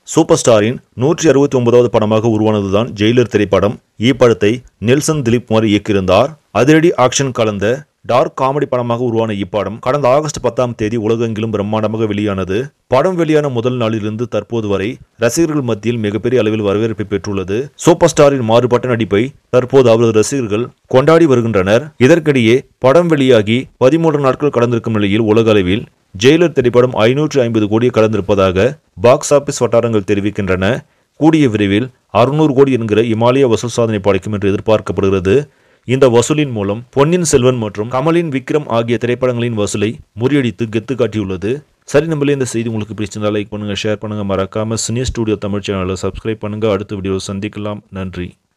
super ஸ்டாரின் நூற்றி அறுபத்தி ஒன்பதாவது படமாக உருவானதுதான் ஜெயிலர் திரைப்படம் இப்படத்தை நெல்சன் திலீப் குமார் இயக்கியிருந்தார் அதிரடி ஆக்ஷன் கலந்த டார்க் காமெடி படமாக உருவான இப்படம் கடந்த ஆகஸ்ட் பத்தாம் தேதி உலகெங்கிலும் பிரம்மாண்டமாக வெளியானது படம் வெளியான முதல் நாளிலிருந்து தற்போது வரை ரசிகர்கள் மத்தியில் மிகப்பெரிய அளவில் வரவேற்பை பெற்றுள்ளது சூப்பர் ஸ்டாரின் மாறுபட்ட நடிப்பை தற்போது அவரது ரசிகர்கள் கொண்டாடி வருகின்றனர் இதற்கிடையே படம் வெளியாகி பதிமூன்று நாட்கள் கடந்திருக்கும் நிலையில் உலக அளவில் ஜெயிலர் திரைப்படம் ஐநூற்று ஐம்பது கோடியை கடந்திருப்பதாக பாக்ஸ் ஆபீஸ் வட்டாரங்கள் தெரிவிக்கின்றன கூடிய விரைவில் அறுநூறு கோடி என்கிற இமாலய வசூல் சாதனை படைக்கும் என்று எதிர்பார்க்கப்படுகிறது இந்த வசூலின் மூலம் பொன்னியின் செல்வன் மற்றும் கமலின் விக்ரம் ஆகிய திரைப்படங்களின் வசூலை முறியடித்து கெத்து காட்டியுள்ளது சரி நம்மளே இந்த செய்தி உங்களுக்கு பிடிச்சிருந்தா லைக் பண்ணுங்க ஷேர் பண்ணுங்க மறக்காம சினி ஸ்டுடியோ தமிழ் சேனலை சப்ஸ்கிரைப் பண்ணுங்க அடுத்த வீடியோ சந்திக்கலாம் நன்றி